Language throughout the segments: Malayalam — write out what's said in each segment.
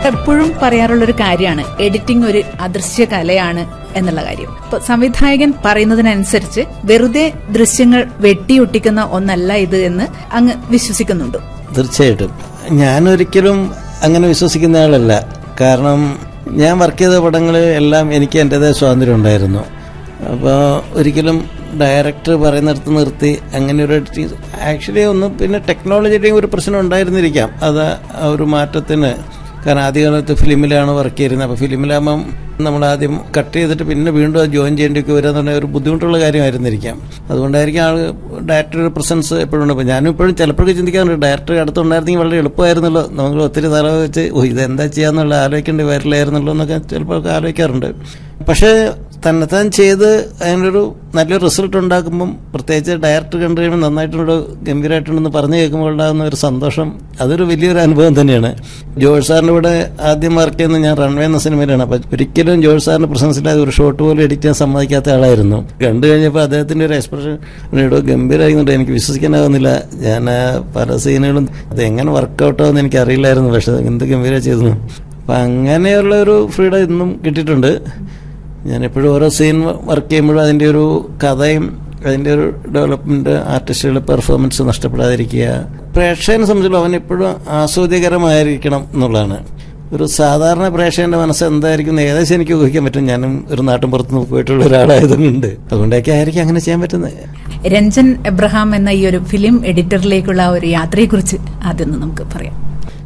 എപ്പോഴും പറയാറുള്ള ഒരു കാര്യമാണ് എഡിറ്റിംഗ് ഒരു അദൃശ്യ കലയാണ് എന്നുള്ള കാര്യം അപ്പൊ സംവിധായകൻ പറയുന്നതിനനുസരിച്ച് വെറുതെ ദൃശ്യങ്ങൾ വെട്ടിയൊട്ടിക്കുന്ന ഒന്നല്ല ഇത് എന്ന് അങ്ങ് വിശ്വസിക്കുന്നുണ്ടോ തീർച്ചയായിട്ടും ഞാൻ ഒരിക്കലും അങ്ങനെ വിശ്വസിക്കുന്ന ആളല്ല കാരണം ഞാൻ വർക്ക് ചെയ്ത പടങ്ങൾ എല്ലാം എനിക്ക് എൻ്റെതായ സ്വാതന്ത്ര്യം ഉണ്ടായിരുന്നു അപ്പോൾ ഒരിക്കലും ഡയറക്ടർ പറയുന്നിടത്ത് നിർത്തി അങ്ങനെ ഒരു ആക്ച്വലി ഒന്ന് പിന്നെ ടെക്നോളജിയുടെയും ഒരു പ്രശ്നം ഉണ്ടായിരുന്നിരിക്കാം അത് ആ ഒരു മാറ്റത്തിന് കാരണം ആദ്യകാലത്ത് ഫിലിമിലാണ് വർക്ക് ചെയ്യുന്നത് അപ്പോൾ ഫിലിമിലാകുമ്പം നമ്മൾ ആദ്യം കട്ട് ചെയ്തിട്ട് പിന്നെ വീണ്ടും അത് ജോയിൻ ചെയ്യേണ്ടിയൊക്കെ വരിക എന്ന് പറഞ്ഞാൽ ഒരു ബുദ്ധിമുട്ടുള്ള കാര്യമായിരുന്നിരിക്കാം അതുകൊണ്ടായിരിക്കും ആൾ ഡയറക്ടറുടെ പ്രസൻസ് എപ്പോഴും ഉണ്ട് അപ്പോൾ ഞാനും ഇപ്പോഴും ചിലപ്പോഴൊക്കെ ചിന്തിക്കാറുണ്ട് ഡയറക്ടർ അടുത്തുണ്ടായിരുന്നെങ്കിൽ വളരെ എളുപ്പമായിരുന്നല്ലോ നമ്മൾ ഒത്തിരി തലവ് വെച്ച് ഓ ഇതെന്താ ചെയ്യാന്നുള്ള ആലോചിക്കേണ്ടി വരില്ലായിരുന്നല്ലോ എന്നൊക്കെ ചിലപ്പോൾ ആലോചിക്കാറുണ്ട് പക്ഷേ തന്നെത്താൻ ചെയ്ത് അതിനൊരു നല്ലൊരു റിസൾട്ട് ഉണ്ടാക്കുമ്പം പ്രത്യേകിച്ച് ഡയറക്ടർ കണ്ടു കഴിയുമ്പോൾ നന്നായിട്ടുണ്ടോ ഗംഭീരമായിട്ടുണ്ടെന്ന് പറഞ്ഞു കേൾക്കുമ്പോൾ ഉണ്ടാകുന്ന ഒരു സന്തോഷം അതൊരു വലിയൊരു അനുഭവം തന്നെയാണ് ജോർജ് സാറിൻ്റെ കൂടെ ആദ്യം വർക്ക് ചെയ്യുന്ന ഞാൻ റൺവേ എന്ന സിനിമയിലാണ് അപ്പം ഒരിക്കലും ജോർജ് സാറിന് പ്രസൻസ് ഇല്ലാതെ ഒരു ഷോട്ട് പോലും എഡിറ്റ് ചെയ്യാൻ സമ്മതിക്കാത്ത ആളായിരുന്നു കണ്ടു കഴിഞ്ഞപ്പോൾ അദ്ദേഹത്തിൻ്റെ ഒരു എക്സ്പ്രഷൻ ഇടോ ഗംഭീരമായിരുന്നുണ്ട് എനിക്ക് വിശ്വസിക്കാനാവുന്നില്ല ഞാൻ ആ പല സീനുകളും അത് എങ്ങനെ വർക്കൗട്ട് ആവുമെന്ന് എനിക്ക് അറിയില്ലായിരുന്നു പക്ഷെ എന്ത് ഗംഭീര ചെയ്തു അപ്പം അങ്ങനെയുള്ള ഒരു ഫ്രീഡം ഇന്നും കിട്ടിയിട്ടുണ്ട് ഞാൻ എപ്പോഴും ഓരോ സീൻ വർക്ക് ചെയ്യുമ്പോഴും അതിൻ്റെ ഒരു കഥയും അതിൻ്റെ ഒരു ഡെവലപ്മെന്റ് ആർട്ടിസ്റ്റുകളുടെ പെർഫോമൻസ് നഷ്ടപ്പെടാതിരിക്കുക പ്രേക്ഷകനെ സംബന്ധിച്ചുള്ള അവൻ എപ്പോഴും ആസ്വാദ്യകരമായിരിക്കണം എന്നുള്ളതാണ് ഒരു സാധാരണ പ്രേക്ഷകന്റെ മനസ്സ് എന്തായിരിക്കും എന്ന് ഏകദേശം എനിക്ക് ഊഹിക്കാൻ പറ്റും ഞാനും ഒരു നാട്ടിൻ പുറത്തുനിന്ന് പോയിട്ടുള്ള ഒരാളായതുകൊണ്ട് അതുകൊണ്ടൊക്കെ ആയിരിക്കും അങ്ങനെ ചെയ്യാൻ പറ്റുന്നത് രഞ്ജൻ എബ്രഹാം എന്ന ഈ ഒരു ഫിലിം എഡിറ്ററിലേക്കുള്ള ആ ഒരു യാത്രയെക്കുറിച്ച് ആദ്യം ഒന്ന് നമുക്ക് പറയാം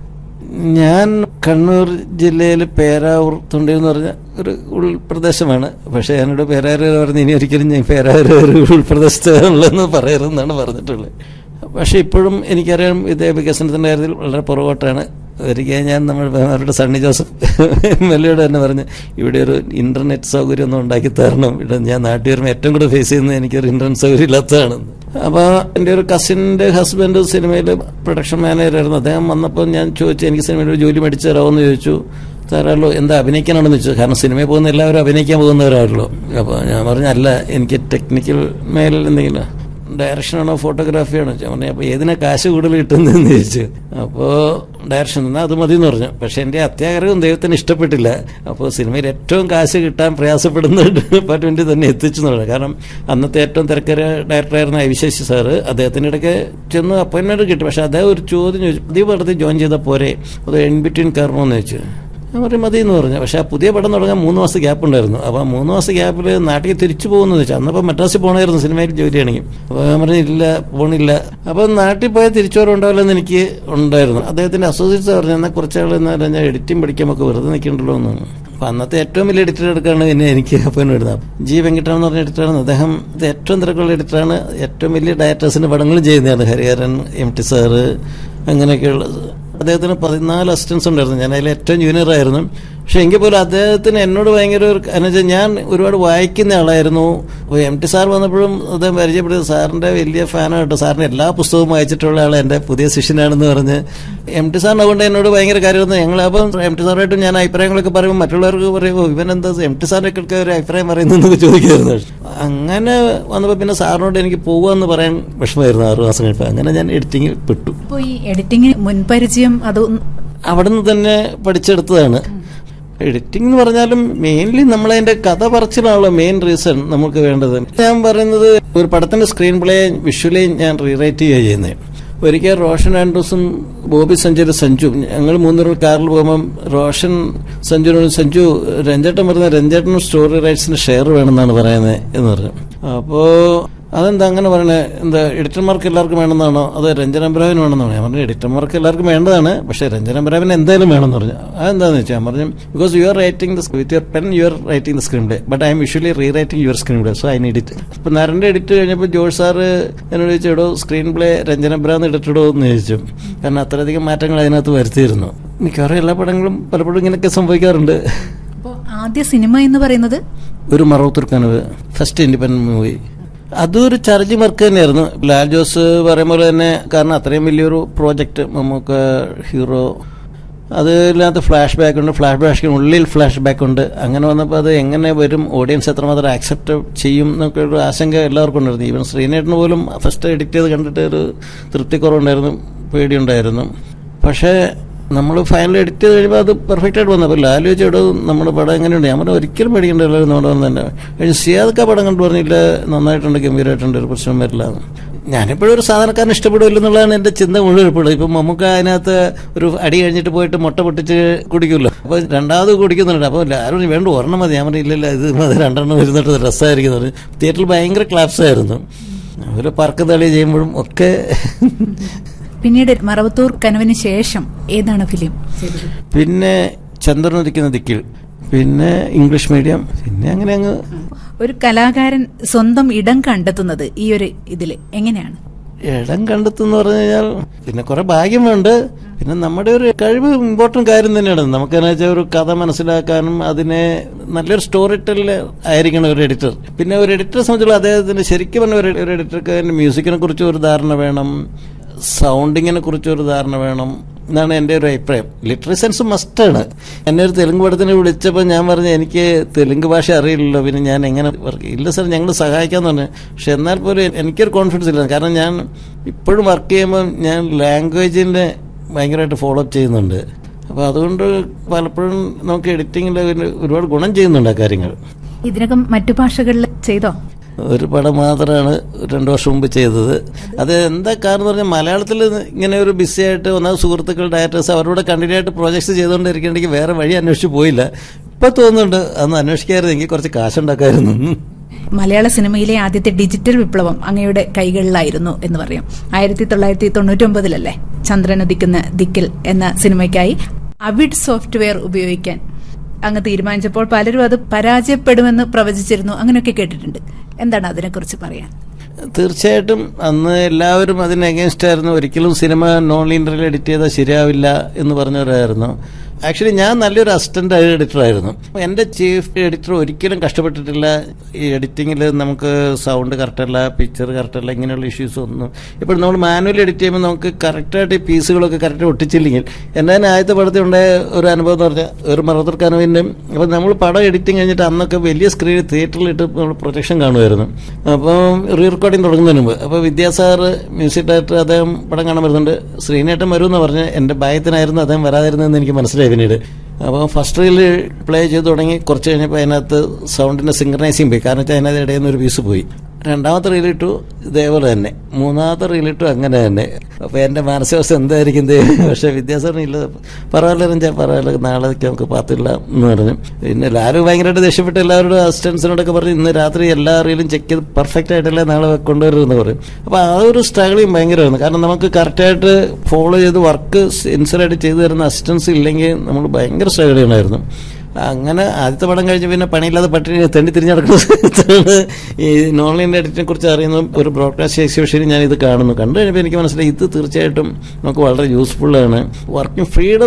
ഞാൻ കണ്ണൂർ ജില്ലയിൽ പേരാവൂർ തുണ്ടി എന്ന് പറഞ്ഞ ഒരു ഉൾപ്രദേശമാണ് പക്ഷേ എന്നോട് പേരാവൂർ പറഞ്ഞ് ഇനി ഒരിക്കലും ഞാൻ പേരാവൂർ ഒരു ഉൾപ്രദേശത്തുള്ളതെന്ന് പറയരുതെന്നാണ് പറഞ്ഞിട്ടുള്ളത് പക്ഷേ ഇപ്പോഴും എനിക്കറിയാം ഇതേ വികസനത്തിൻ്റെ കാര്യത്തിൽ വളരെ പുറകോട്ടാണ് ഒരിക്കൽ ഞാൻ നമ്മൾ അവരുടെ സണ്ണി ജോസഫ് എം എൽ എയോട് തന്നെ പറഞ്ഞ് ഇവിടെ ഒരു ഇന്റർനെറ്റ് സൗകര്യം ഒന്നും ഉണ്ടാക്കി തരണം ഇവിടെ ഞാൻ നാട്ടിൽ വരുമ്പോൾ ഏറ്റവും കൂടുതൽ ഫേസ് ചെയ്യുന്നത് എനിക്കൊരു ഇന്റർനെറ്റ് സൗകര്യം ഇല്ലാത്തതാണെന്ന് അപ്പോൾ എൻ്റെ ഒരു കസിൻ്റെ ഹസ്ബൻഡ് സിനിമയിൽ പ്രൊഡക്ഷൻ മാനേജറായിരുന്നു അദ്ദേഹം വന്നപ്പോൾ ഞാൻ ചോദിച്ചു എനിക്ക് സിനിമയിൽ ഒരു ജോലി മേടിച്ചു തരാമോ ചോദിച്ചു തരാമല്ലോ എന്താ അഭിനയിക്കാനാണെന്ന് ചോദിച്ചു കാരണം സിനിമയിൽ പോകുന്ന എല്ലാവരും അഭിനയിക്കാൻ പോകുന്നവരാണല്ലോ അപ്പോൾ ഞാൻ പറഞ്ഞു അല്ല എനിക്ക് ടെക്നിക്കൽ മേലിൽ എന്തെങ്കിലും ഡയറക്ഷനാണോ ഫോട്ടോഗ്രാഫിയാണോ ഞാൻ പറഞ്ഞു അപ്പോൾ ഏതിനാ കാശ് കൂടുതൽ കിട്ടുന്നതെന്ന് ചോദിച്ചു അപ്പോൾ ഡയറക്ഷൻ എന്നാൽ അത് മതി എന്ന് പറഞ്ഞു പക്ഷേ എൻ്റെ അത്യാഗ്രഹം ദൈവത്തിന് ഇഷ്ടപ്പെട്ടില്ല അപ്പോൾ സിനിമയിൽ ഏറ്റവും കാശ് കിട്ടാൻ പ്രയാസപ്പെടുന്ന ഡിപ്പാർട്ട്മെൻറ്റിൽ തന്നെ എത്തിച്ചു എന്നുള്ളത് കാരണം അന്നത്തെ ഏറ്റവും തിരക്കര ഡയറക്ടറായിരുന്ന അവിശേഷി സാറ് അദ്ദേഹത്തിൻ്റെ ഇടയ്ക്ക് ചെന്ന് അപ്പോയിൻമെൻറ്റ് കിട്ടി പക്ഷേ അദ്ദേഹം ഒരു ചോദ്യം ചോദിച്ചു പുതിയ പടത്തിൽ ജോയിൻ ചെയ്താൽ പോരെ അത് എൻ ബിറ്റ്വീൻ കയറണമെന്ന് ചോദിച്ചു ഞാൻ പറയും മതി എന്ന് പറഞ്ഞു പക്ഷേ ആ പുതിയ പടം തുടങ്ങാൻ മൂന്ന് മാസം ഗ്യാപ്പ് ഉണ്ടായിരുന്നു അപ്പോൾ ആ മൂന്ന് മാസം ഗ്യാപ്പിൽ നാട്ടിൽ തിരിച്ചു പോകുന്നത് വെച്ചാൽ അന്നപ്പോൾ മദ്രാസിൽ പോകണമായിരുന്നു സിനിമയിൽ ജോലിയാണെങ്കിൽ അപ്പോൾ ഞാൻ പറഞ്ഞു ഇല്ല പോണില്ല അപ്പോൾ നാട്ടിൽ പോയാൽ തിരിച്ചു വരവുണ്ടാവില്ലെന്ന് എനിക്ക് ഉണ്ടായിരുന്നു അദ്ദേഹത്തിൻ്റെ അസോസിയേറ്റ്സ് പറഞ്ഞു എന്നാൽ കുറച്ചാൾ എന്ന് പറഞ്ഞാൽ എഡിറ്റിംഗ് പഠിക്കാൻ നമുക്ക് വെറുതെ നിൽക്കണ്ടല്ലോ എന്ന് അപ്പോൾ അന്നത്തെ ഏറ്റവും വലിയ എഡിറ്റർ എടുക്കാണ് പിന്നെ എനിക്ക് അപ്പം വരുന്നത് ജി വെങ്കിട്ടൻ എന്ന് പറഞ്ഞ എഡിറ്ററാണ് അദ്ദേഹം ഇത് ഏറ്റവും തിരക്കുള്ള എഡിറ്ററാണ് ഏറ്റവും വലിയ ഡയറക്ടേഴ്സിൻ്റെ പടങ്ങളും ചെയ്യുന്നതാണ് ഹരിഹരൻ എം ടി സാറ് അങ്ങനെയൊക്കെയുള്ള അദ്ദേഹത്തിന് പതിനാല് അസിസ്റ്റൻസ് ഉണ്ടായിരുന്നു ഞാൻ അതിൽ ഏറ്റവും ജൂനിയർ ആയിരുന്നു പക്ഷെ എങ്കിൽ പോലും അദ്ദേഹത്തിന് എന്നോട് ഭയങ്കര ഒരു എന്നുവെച്ചാൽ ഞാൻ ഒരുപാട് വായിക്കുന്ന ആളായിരുന്നു അപ്പോൾ എം ടി സാർ വന്നപ്പോഴും അദ്ദേഹം പരിചയപ്പെടുത്തി സാറിൻ്റെ വലിയ ഫാനാണ് കേട്ടോ സാറിൻ്റെ എല്ലാ പുസ്തകവും വായിച്ചിട്ടുള്ള ആൾ എൻ്റെ പുതിയ ശിഷ്യനാണെന്ന് പറഞ്ഞ് എം ടി സാറിനെ കൊണ്ട് എന്നോട് ഭയങ്കര കാര്യമായിരുന്നു ഞങ്ങൾ അപ്പം എം ടി സാറായിട്ട് ഞാൻ അഭിപ്രായങ്ങളൊക്കെ പറയുമ്പോൾ മറ്റുള്ളവർക്ക് പറയുമോ ഇവനെന്താ എം ടി സാറിനൊക്കെ ഒരു അഭിപ്രായം പറയുന്നതെന്നൊക്കെ ചോദിക്കുമായിരുന്നു അങ്ങനെ വന്നപ്പോൾ പിന്നെ സാറിനോട് എനിക്ക് പോകുമെന്ന് പറയാൻ വിഷമമായിരുന്നു ആറ് മാസം കഴിഞ്ഞപ്പോൾ അങ്ങനെ ഞാൻ എഡിറ്റിങ്ങിൽ പെട്ടു അപ്പോൾ ഈ എഡിറ്റിംഗ് മുൻപരിചയം അത് അവിടെ നിന്ന് തന്നെ പഠിച്ചെടുത്തതാണ് എഡിറ്റിംഗ് എന്ന് പറഞ്ഞാലും മെയിൻലി നമ്മളതിന്റെ കഥ പറച്ചിലാണല്ലോ മെയിൻ റീസൺ നമുക്ക് വേണ്ടത് ഞാൻ പറയുന്നത് ഒരു പടത്തിന്റെ സ്ക്രീൻ പ്ലേ വിഷ്വലി ഞാൻ റീറൈറ്റ് ചെയ്യുക ചെയ്യുന്നത് ഒരിക്കൽ റോഷൻ ആൻഡ്രൂസും ബോബി സഞ്ജയ് സഞ്ജു ഞങ്ങൾ മൂന്നുപേർ കാറിൽ പോകുമ്പം റോഷൻ സഞ്ജുനോട് സഞ്ജു രഞ്ജേട്ടൻ പറഞ്ഞ രഞ്ജേട്ടനും സ്റ്റോറി റൈറ്റ്സിന് ഷെയർ വേണമെന്നാണ് പറയുന്നത് എന്ന് പറഞ്ഞു അപ്പോൾ അതെന്താ അങ്ങനെ പറയണേ എന്താ എഡിറ്റർമാർക്ക് എല്ലാവർക്കും വേണമെന്നാണോ അതോ രഞ്ജൻ അബ്രാഹിന് വേണമെന്നാണോ ഞാൻ പറഞ്ഞു എഡിറ്റർമാർക്ക് എല്ലാവർക്കും വേണ്ടതാണ് പക്ഷേ രഞ്ജൻ അബ്രാഹിന് എന്തായാലും വേണമെന്ന് പറഞ്ഞു അതെന്താന്ന് വെച്ചാൽ ഞാൻ പറഞ്ഞു because you are writing the with your pen you are writing the screen play but I'm usually rewriting your screen play so I need it ഇപ്പം നരൻ്റെ എഡിറ്റ് കഴിഞ്ഞപ്പോൾ ജോർജ് സാറ് എന്നോട് ചോദിച്ചു എടോ സ്ക്രീൻ പ്ലേ രഞ്ജൻ അബ്രാഹിന് എടുത്തിടോ എന്ന് ചോദിച്ചു കാരണം അത്രയധികം മാറ്റങ്ങൾ അതിനകത്ത് വരുത്തിയിരുന്നു മിക്കവാറും എല്ലാ പടങ്ങളും പലപ്പോഴും ഇങ്ങനെയൊക്കെ സംഭവിക്കാറുണ്ട് അപ്പോൾ ആദ്യ സിനിമ എന്ന് പറയുന്നത് ഒരു മറവത്തുർക്കനവ് ഫസ്റ്റ് ഇൻഡിപെൻഡന്റ് മൂവി അതൊരു ചർജ് വർക്ക് തന്നെയായിരുന്നു ലാൽ ജോസ് പറയുന്ന പോലെ തന്നെ കാരണം അത്രയും വലിയൊരു പ്രോജക്റ്റ് നമുക്ക് ഹീറോ അതിനകത്ത് ഫ്ലാഷ് ബാക്ക് ഉണ്ട് ഫ്ലാഷ് ബാക്കിന് ഉള്ളിൽ ഫ്ലാഷ് ബാക്ക് ഉണ്ട് അങ്ങനെ വന്നപ്പോൾ അത് എങ്ങനെ വരും ഓഡിയൻസ് എത്രമാത്രം ആക്സെപ്റ്റ് ചെയ്യും എന്നൊക്കെ ഒരു ആശങ്ക എല്ലാവർക്കും ഉണ്ടായിരുന്നു ഈവൻ ശ്രീനേട്ടന് പോലും ഫസ്റ്റ് എഡിറ്റ് ചെയ്ത് കണ്ടിട്ട് ഒരു തൃപ്തിക്കുറവുണ്ടായിരുന്നു പേടിയുണ്ടായിരുന്നു പക്ഷേ നമ്മൾ ഫൈനൽ എഡിറ്റ് ചെയ്ത് കഴിയുമ്പോൾ അത് പെർഫെക്റ്റ് ആയിട്ട് വന്നു അപ്പോൾ ലാലു ചേട്ടോ നമ്മുടെ പടം എങ്ങനെയുണ്ട് ഞാൻ പറഞ്ഞു ഒരിക്കലും പേടിക്കേണ്ടല്ലോ നമ്മുടെ വന്ന് തന്നെ കഴിഞ്ഞ് സിയാദക്ക പടം കണ്ടു പറഞ്ഞില്ല നന്നായിട്ടുണ്ട് ഗംഭീരമായിട്ടുണ്ട് ഒരു പ്രശ്നം വരില്ല എന്ന്. ഞാനിപ്പോഴും ഒരു സാധാരണക്കാരൻ ഇഷ്ടപ്പെടുമല്ലോ എന്നുള്ളതാണ് എൻ്റെ ചിന്ത മുഴുവൻ ഇപ്പോഴും ഇപ്പം നമുക്ക് അതിനകത്ത് ഒരു അടി കഴിഞ്ഞിട്ട് പോയിട്ട് മുട്ട പൊട്ടിച്ച് കുടിക്കുമല്ലോ അപ്പോൾ രണ്ടാമത് കുടിക്കുന്നുണ്ട് അപ്പോൾ ലാലു വേണ്ട ഒരെണ്ണം മതി ഞാൻ പറഞ്ഞു ഇല്ലല്ല ഇത് മതി രണ്ടെണ്ണം ഇരുന്നിട്ട് രസമായിരിക്കും എന്ന് പറഞ്ഞു തിയേറ്ററിൽ ഭയങ്കര ക്ലാപ്സ് ആയിരുന്നു ഒരു പറക്ക് തളി ചെയ്യുമ്പോഴും ഒക്കെ പിന്നീട് മറവത്തൂർ കനവിന് ശേഷം ഏതാണ് ഫിലിം ചെയ്തത് പിന്നെ ചന്ദ്രനുദിക്കുന്ന ദിക്കിൽ പിന്നെ ഇംഗ്ലീഷ് മീഡിയം പിന്നെ അങ്ങനെ അങ്ങ് ഒരു കലാകാരൻ സ്വന്തം ഇടം കണ്ടെത്തുന്നത് ഈ ഒരു ഇതില് എങ്ങനെയാണ് ഇടം കണ്ടെത്തുന്ന പറഞ്ഞു കഴിഞ്ഞാൽ പിന്നെ കുറെ ഭാഗ്യമുണ്ട് പിന്നെ നമ്മുടെ ഒരു കഴിവ് ഇമ്പോർട്ടന്റ് കാര്യം തന്നെയാണ് നമുക്കെന്ന് വെച്ചാൽ ഒരു കഥ മനസ്സിലാക്കാനും അതിനെ നല്ലൊരു സ്റ്റോറി ടെൽ ആയിരിക്കണം ഒരു എഡിറ്റർ പിന്നെ ഒരു എഡിറ്ററെ സംബന്ധിച്ചുള്ള അദ്ദേഹത്തിന് ശരിക്കും പറഞ്ഞ ഒരു ഒരു എഡിറ്റർക്ക് അതിന്റെ മ്യൂസിക്കിനെ കുറിച്ച് ഒരു ധാരണ വേണം സൗണ്ടിങ്ങിനെ കുറിച്ച് ഒരു ധാരണ വേണം എന്നാണ് എൻ്റെ ഒരു അഭിപ്രായം ലിറ്റററി സെൻസ് മസ്റ്റാണ് എന്നെ ഒരു തെലുങ്ക് പടത്തിന് വിളിച്ചപ്പോൾ ഞാൻ പറഞ്ഞു എനിക്ക് തെലുങ്ക് ഭാഷ അറിയില്ലല്ലോ പിന്നെ ഞാൻ എങ്ങനെ വർക്ക് ഇല്ല സാർ ഞങ്ങൾ സഹായിക്കാന്ന് പറഞ്ഞു പക്ഷെ എന്നാൽ പോലും എനിക്കൊരു കോൺഫിഡൻസ് ഇല്ല കാരണം ഞാൻ ഇപ്പോഴും വർക്ക് ചെയ്യുമ്പോൾ ഞാൻ ലാംഗ്വേജിൻ്റെ ഭയങ്കരമായിട്ട് ഫോളോ അപ്പ് ചെയ്യുന്നുണ്ട് അപ്പോൾ അതുകൊണ്ട് പലപ്പോഴും നമുക്ക് എഡിറ്റിങ്ങിൽ ഒരുപാട് ഗുണം ചെയ്യുന്നുണ്ട് ആ കാര്യങ്ങൾ ഇതിനകം മറ്റു ഭാഷകളിൽ ചെയ്തോ ഒരു പടം മാത്രമാണ് രണ്ടു വർഷം മുമ്പ് ചെയ്തത് അത് എന്താ കാരണം എന്ന് പറഞ്ഞാൽ മലയാളത്തിൽ ഇങ്ങനെ ഒരു ബിസി ആയിട്ട് ഒന്നാമത് സുഹൃത്തുക്കൾ ഡയറക്ടേഴ്സ് അവരോട് കണ്ടിന്യൂ ആയിട്ട് പ്രോജക്ട്സ് ചെയ്തുകൊണ്ടിരിക്കണമെങ്കിൽ വേറെ വഴി അന്വേഷിച്ച് പോയില്ല ഇപ്പൊ തോന്നുന്നുണ്ട് അന്ന് അന്വേഷിക്കായിരുന്നെങ്കിൽ കുറച്ച് കാശുണ്ടാക്കായിരുന്നു മലയാള സിനിമയിലെ ആദ്യത്തെ ഡിജിറ്റൽ വിപ്ലവം അങ്ങയുടെ കൈകളിലായിരുന്നു എന്ന് പറയാം ആയിരത്തി തൊള്ളായിരത്തി തൊണ്ണൂറ്റി ഒമ്പതിലല്ലേ ചന്ദ്രനുദിക്കുന്ന ദിക്കിൽ എന്ന സിനിമയ്ക്കായി അവിഡ് സോഫ്റ്റ്വെയർ ഉപയോഗിക്കാൻ അങ്ങ് തീരുമാനിച്ചപ്പോൾ പലരും അത് പരാജയപ്പെടുമെന്ന് പ്രവചിച്ചിരുന്നു അങ്ങനെയൊക്കെ കേട്ടിട്ടുണ്ട് എന്താണ് അതിനെക്കുറിച്ച് പറയാൻ തീർച്ചയായിട്ടും അന്ന് എല്ലാവരും അതിന് അഗേൻസ്റ്റ് ആയിരുന്നു ഒരിക്കലും സിനിമ നോൺ ലീനറിൽ എഡിറ്റ് ചെയ്താൽ ശരിയാവില്ല എന്ന് പറഞ്ഞവരായിരുന്നു ആക്ച്വലി ഞാൻ നല്ലൊരു അസിസ്റ്റന്റ് എഡിറ്റർ ആയിരുന്നു എന്റെ ചീഫ് എഡിറ്റർ ഒരിക്കലും കഷ്ടപ്പെട്ടിട്ടില്ല ഈ എഡിറ്റിങ്ങിൽ നമുക്ക് സൗണ്ട് കറക്റ്റല്ല പിക്ചർ കറക്റ്റല്ല ഇങ്ങനെയുള്ള ഇഷ്യൂസ് ഒന്നും ഇപ്പോൾ നമ്മൾ മാനുവൽ എഡിറ്റ് ചെയ്യുമ്പോൾ നമുക്ക് കറക്റ്റായിട്ട് ഈ പീസുകളൊക്കെ കറക്റ്റ് ഒട്ടിച്ചില്ലെങ്കിൽ എൻ്റെ തന്നെ ആദ്യത്തെ പടത്തിൽ ഉണ്ടായ ഒരു അനുഭവം എന്ന് പറഞ്ഞാൽ ഒരു മറത്തർ കനവിൻ്റെ അപ്പോൾ നമ്മൾ പടം എഡിറ്റിംഗ് കഴിഞ്ഞിട്ട് അന്നൊക്കെ വലിയ സ്ക്രീൻ തിയേറ്ററിലിട്ട് നമ്മൾ പ്രൊജക്ഷൻ കാണുമായിരുന്നു അപ്പം റീ റെക്കോർഡിംഗ് തുടങ്ങുന്നതിന് മുമ്പ് അപ്പോൾ വിദ്യാസാർ മ്യൂസിക് ഡയറക്ടർ അദ്ദേഹം പടം കാണാൻ വരുന്നുണ്ട് ശ്രീനേട്ടൻ വരുമെന്ന് പറഞ്ഞ് എൻ്റെ ഭയത്തിനായിരുന്നു അദ്ദേഹം വരാതിരുന്നതെന്ന് എനിക്ക് മനസ്സിലായി പിന്നീട് അപ്പോൾ ഫസ്റ്റ് റീൽ പ്ലേ ചെയ്ത് തുടങ്ങി കുറച്ച് കഴിഞ്ഞപ്പോൾ അതിനകത്ത് സൗണ്ടിൻ്റെ സിംഗറൈസിങ് പോയി കാരണം വെച്ചാൽ അതിനകത്ത് ഇടയിൽ നിന്ന് ഒരു പീസ് പോയി രണ്ടാമത്തെ റീലിട്ടു ഇതേപോലെ തന്നെ മൂന്നാമത്തെ റീലിട്ടു അങ്ങനെ തന്നെ അപ്പോൾ എൻ്റെ മാനസികാവസ്ഥ എന്തായിരിക്കും ഇത് പക്ഷേ വിദ്യാസാറിന് ഇല്ല പറവല്ല രഞ്ജാ പറവല്ല നാളേക്ക് നമുക്ക് പാത്തില്ല എന്ന് പറഞ്ഞു പിന്നെ ലാലു ഭയങ്കരമായിട്ട് ദേഷ്യപ്പെട്ട് എല്ലാവരോടും അസിസ്റ്റൻസിനോടൊക്കെ പറഞ്ഞു ഇന്ന് രാത്രി എല്ലാ റീലും ചെക്ക് ചെയ്ത് പെർഫെക്റ്റ് ആയിട്ടല്ലേ നാളെ കൊണ്ടുവരുമെന്ന് പറയും അപ്പോൾ ആ ഒരു സ്ട്രഗിളിങ് ഭയങ്കരമായിരുന്നു കാരണം നമുക്ക് കറക്റ്റായിട്ട് ഫോളോ ചെയ്ത് വർക്ക് സിൻസിയറായിട്ട് ചെയ്തു തരുന്ന അസിസ്റ്റൻസ് ഇല്ലെങ്കിൽ നമ്മൾ ഭയങ്കര സ്ട്രഗിൾ ചെയ്യണമായിരുന്നു അങ്ങനെ ആദ്യത്തെ പടം കഴിഞ്ഞ് പിന്നെ പണിയില്ലാതെ പട്ടിണി തെണ്ടി തിരിഞ്ഞ് നടക്കുന്നത് ഈ നോൺലൈൻ എഡിറ്റിനെ കുറിച്ച് അറിയുന്ന ഒരു ബ്രോഡ്കാസ്റ്റ് എക്സിബിഷനിൽ ഞാൻ ഇത് കാണുന്നു കണ്ടു കഴിഞ്ഞപ്പോൾ എനിക്ക് മനസ്സിലായി ഇത് തീർച്ചയായിട്ടും നമുക്ക് വളരെ യൂസ്ഫുൾ ആണ് വർക്കിംഗ് ഫ്രീഡം